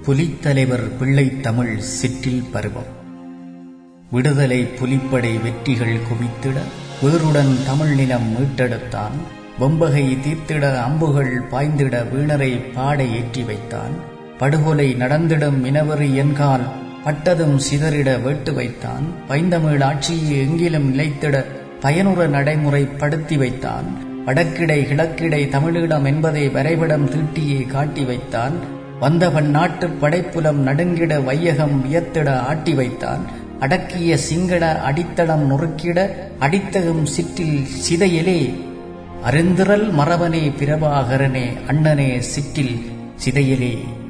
புலித்தலைவர் பிள்ளைத்தமிழ் சிற்றில் பருவம் விடுதலை புலிப்படை வெற்றிகள் குவித்திட வேருடன் தமிழ் நிலம் மீட்டெடுத்தான் வெம்பகை தீர்த்திட அம்புகள் பாய்ந்திட வீணரை பாட ஏற்றி வைத்தான் படுகொலை நடந்திடும் இனவெறி என்கால் பட்டதும் சிதறிட வேட்டு வைத்தான் பைந்தமிழ் ஆட்சியை எங்கிலும் நிலைத்திட பயனுற நடைமுறைப்படுத்தி வைத்தான் வடக்கிடை கிழக்கிடை தமிழீழம் என்பதை வரைபடம் தீட்டியே காட்டி வைத்தான் வந்தவன் நாட்டுப் படைப்புலம் நடுங்கிட வையகம் வியத்திட ஆட்டி வைத்தான் அடக்கிய சிங்கள அடித்தளம் நொறுக்கிட அடித்தகும் சிற்றில் சிதையலே அருந்திரல் மறவனே பிரபாகரனே அண்ணனே சிற்றில் சிதையலே